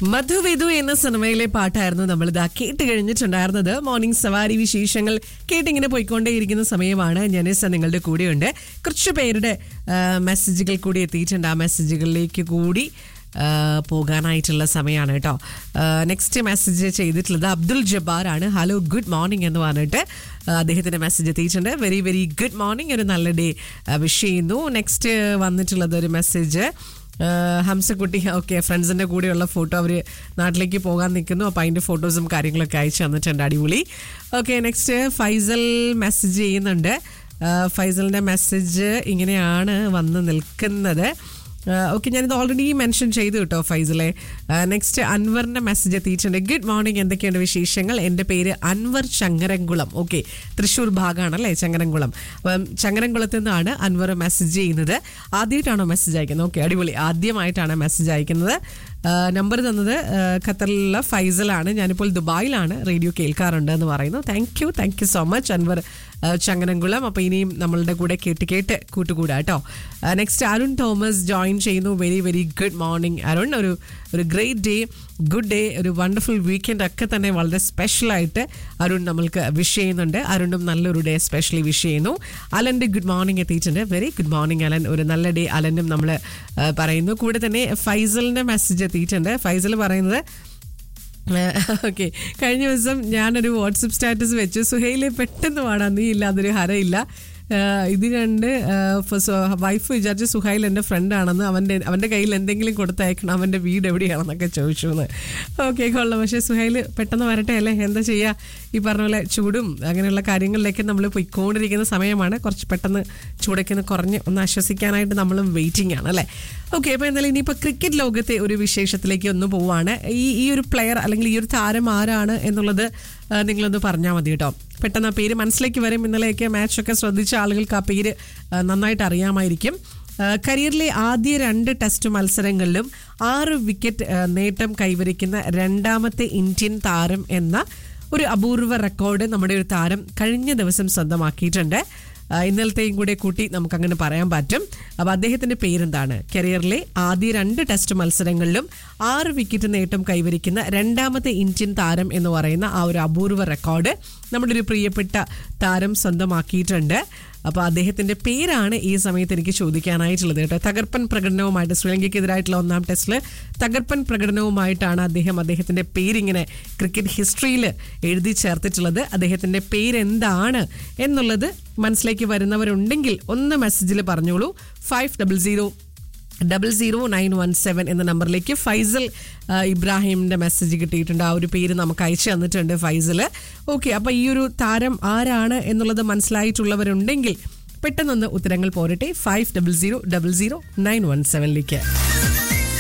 മധുവിധു എന്ന സിനിമയിലെ പാട്ടായിരുന്നു നമ്മൾ ഇതാ കേട്ട് കഴിഞ്ഞിട്ടുണ്ടായിരുന്നത് മോർണിംഗ് സവാരി വിശേഷങ്ങൾ കേട്ടിങ്ങനെ പോയിക്കൊണ്ടേയിരിക്കുന്ന സമയമാണ് ജനേസ നിങ്ങളുടെ കൂടെയുണ്ട് കുറച്ച് പേരുടെ ആ, മെസ്സേജുകൾ കൂടി എത്തിയിട്ടുണ്ട് ആ മെസ്സേജുകളിലേക്ക് കൂടി ആ, പോകാനായിട്ടുള്ള സമയമാണ് കേട്ടോ നെക്സ്റ്റ് മെസ്സേജ് ചെയ്തിട്ടുള്ളത് അബ്ദുൽ ജബ്ബാർ ആണ് ഹലോ ഗുഡ് മോർണിംഗ് എന്ന് പറഞ്ഞിട്ട് ആ, അദ്ദേഹത്തിന്റെ മെസ്സേജ് എത്തിയിട്ടുണ്ട് വെരി വെരി ഗുഡ് മോർണിംഗ് ഒരു നല്ല ഡേ വിഷ് ചെയ്യുന്നു നെക്സ്റ്റ് വന്നിട്ടുള്ളത് ഒരു മെസ്സേജ് ആഹ് ഹംസക്കുട്ടി ഓക്കെ ഫ്രണ്ട്സിന്റെ കൂടെയുള്ള ഫോട്ടോ അവർ നാട്ടിലേക്ക് പോകാൻ നിൽക്കുന്നു അപ്പോൾ അതിന്റെ ഫോട്ടോസും കാര്യങ്ങളൊക്കെ അയച്ചു തന്നിട്ടുണ്ട് അടിപൊളി ഓക്കെ നെക്സ്റ്റ് ഫൈസൽ മെസ്സേജ് ചെയ്യുന്നുണ്ട് ആഹ് ഫൈസലിന്റെ മെസ്സേജ് ഇങ്ങനെയാണ് വന്ന് നിൽക്കുന്നത് ഓക്കെ ഞാനിത് ഓൾറെഡി മെൻഷൻ ചെയ്തു കേട്ടോ ഫൈസലെ നെക്സ്റ്റ് അൻവറിന്റെ മെസ്സേജ് എത്തിയിട്ടുണ്ട് ഗുഡ് മോർണിംഗ് എന്തൊക്കെയുണ്ട് വിശേഷങ്ങൾ എൻ്റെ പേര് അൻവർ ചങ്ങരംകുളം ഓക്കെ തൃശ്ശൂർ ഭാഗമാണ് അല്ലേ ചങ്ങരംകുളം അപ്പം ചങ്ങരംകുളത്ത് നിന്നാണ് അൻവർ മെസ്സേജ് ചെയ്യുന്നത് ആദ്യമായിട്ടാണോ മെസ്സേജ് അയക്കുന്നത് ഓക്കെ അടിപൊളി ആദ്യമായിട്ടാണ് മെസ്സേജ് അയക്കുന്നത് നമ്പർ തന്നത് ആ, ഖത്തറിലുള്ള ഫൈസലാണ് ഞാനിപ്പോൾ ദുബായിലാണ് റേഡിയോ കേൾക്കാറുണ്ട് എന്ന് പറയുന്നു thank you thank you so much Anwar ആ, ചങ്ങനംകുളം അപ്പോൾ ഇനിയും നമ്മളുടെ കൂടെ കേട്ട് കേട്ട് കൂട്ടുകൂടാ കേട്ടോ നെക്സ്റ്റ് അരുൺ തോമസ് ജോയിൻ ചെയ്യുന്നു very very good morning Arun ഒരു ഒരു ഗ്രേറ്റ് ഡേ ഗുഡ് ഡേ ഒരു വണ്ടർഫുൾ വീക്കെൻഡ് ഒക്കെ തന്നെ വളരെ സ്പെഷ്യലായിട്ട് അരുൺ നമ്മൾക്ക് വിഷ് ചെയ്യുന്നുണ്ട് അരുണും നല്ലൊരു ഡേ സ്പെഷ്യലി വിഷ് ചെയ്യുന്നു അലൻ്റെ ഗുഡ് മോർണിംഗ് എത്തിയിട്ടുണ്ട് വെരി ഗുഡ് മോർണിംഗ് അലൻ ഒരു നല്ല ഡേ അലനും നമ്മൾ പറയുന്നു കൂടെ തന്നെ ഫൈസലിൻ്റെ മെസ്സേജ് എത്തിയിട്ടുണ്ട് ഫൈസൽ പറയുന്നത് ഓക്കെ കഴിഞ്ഞ ദിവസം ഞാനൊരു വാട്സപ്പ് സ്റ്റാറ്റസ് വെച്ചു സുഹൈലെ പെട്ടെന്ന് പാടാം നീ ഇല്ല അതൊരു ഹരയില്ല ആഹ് ഇത് കണ്ട് വൈഫ് വിചാരിച്ചു സുഹൈൽ എൻ്റെ ഫ്രണ്ടാണെന്ന് അവൻ്റെ അവൻ്റെ കയ്യിൽ എന്തെങ്കിലും കൊടുത്തയക്കണം അവൻ്റെ വീട് എവിടെയാണെന്നൊക്കെ ചോദിച്ചു എന്ന് ഓക്കെ കൊള്ളാം പക്ഷേ സുഹൈൽ പെട്ടെന്ന് വരട്ടെ അല്ലേ എന്താ ചെയ്യുക ഈ പറഞ്ഞ പോലെ ചൂടും അങ്ങനെയുള്ള കാര്യങ്ങളിലേക്ക് നമ്മൾ പോയിക്കൊണ്ടിരിക്കുന്ന സമയമാണ് കുറച്ച് പെട്ടെന്ന് ചൂടൊക്കെ ഒന്ന് കുറഞ്ഞ് ഒന്ന് ആശ്വസിക്കാനായിട്ട് നമ്മളും വെയിറ്റിംഗ് ആണ് അല്ലേ ഓക്കെ അപ്പോൾ എന്തായാലും ഇനിയിപ്പോൾ ക്രിക്കറ്റ് ലോകത്തെ ഒരു വിശേഷത്തിലേക്ക് ഒന്ന് പോവാണ് ഈ ഈ ഒരു പ്ലെയർ അല്ലെങ്കിൽ ഈ ഒരു താരം ആരാണ് എന്നുള്ളത് ആ, നിങ്ങളൊന്ന് പറഞ്ഞാൽ മതി കേട്ടോ പെട്ടെന്ന് ആ പേര് മനസ്സിലേക്ക് വരും ഇന്നലെയൊക്കെ മാച്ചൊക്കെ ശ്രദ്ധിച്ച ആളുകൾക്ക് ആ പേര് ആ, നന്നായിട്ട് അറിയാമായിരിക്കും ആ, കരിയറിലെ ആദ്യ രണ്ട് ടെസ്റ്റ് മത്സരങ്ങളിലും ആറ് വിക്കറ്റ് ആ, നേട്ടം കൈവരിക്കുന്ന രണ്ടാമത്തെ ഇന്ത്യൻ താരം എന്ന ഒരു അപൂർവ റെക്കോർഡ് നമ്മുടെ ഒരു താരം കഴിഞ്ഞ ദിവസം സ്വന്തമാക്കിയിട്ടുണ്ട് ആ, ഇന്നലത്തെയും കൂടെ കൂട്ടി നമുക്ക് അങ്ങനെ പറയാൻ പറ്റും അപ്പോൾ അദ്ദേഹത്തിന്റെ പേരെന്താണ് കരിയറിലെ ആദ്യ രണ്ട് ടെസ്റ്റ് മത്സരങ്ങളിലും ആറ് വിക്കറ്റ് നേട്ടം കൈവരിക്കുന്ന രണ്ടാമത്തെ ഇന്ത്യൻ താരം എന്ന് പറയുന്ന ആ ഒരു അപൂർവ റെക്കോർഡ് നമ്മുടെ ഒരു പ്രിയപ്പെട്ട താരം സ്വന്തമാക്കിയിട്ടുണ്ട് അപ്പോൾ അദ്ദേഹത്തിന്റെ പേരാണ് ഈ സമയത്ത് എനിക്ക് ചോദിക്കാനായിട്ടുള്ളത് കേട്ടോ തകർപ്പൻ പ്രകടനവുമായിട്ട് ശ്രീലങ്കയ്ക്കെതിരായിട്ടുള്ള ഒന്നാം ടെസ്റ്റിൽ തകർപ്പൻ പ്രകടനവുമായിട്ടാണ് അദ്ദേഹം അദ്ദേഹത്തിന്റെ പേരിങ്ങനെ ക്രിക്കറ്റ് ഹിസ്റ്ററിയിൽ എഴുതി ചേർത്തിട്ടുള്ളത് അദ്ദേഹത്തിന്റെ പേരെന്താണ് എന്നുള്ളത് മനസ്സിലേക്ക് വരുന്നവരുണ്ടെങ്കിൽ ഒന്ന് മെസ്സേജിൽ പറഞ്ഞോളൂ five double zero double zero nine one seven എന്ന നമ്പറിലേക്ക് ഫൈസൽ ആ, ഇബ്രാഹിമിന്റെ മെസ്സേജ് കിട്ടിയിട്ടുണ്ട് ആ ഒരു പേര് നമുക്ക് അയച്ചു തന്നിട്ടുണ്ട് ഫൈസൽ ഓക്കെ അപ്പൊ ഈ ഒരു താരം ആരാണ് എന്നുള്ളത് മനസ്സിലായിട്ടുള്ളവരുണ്ടെങ്കിൽ പെട്ടെന്നൊന്ന് ഉത്തരങ്ങൾ പോരട്ടെ five double zero double zero nine one സെവനിലേക്ക്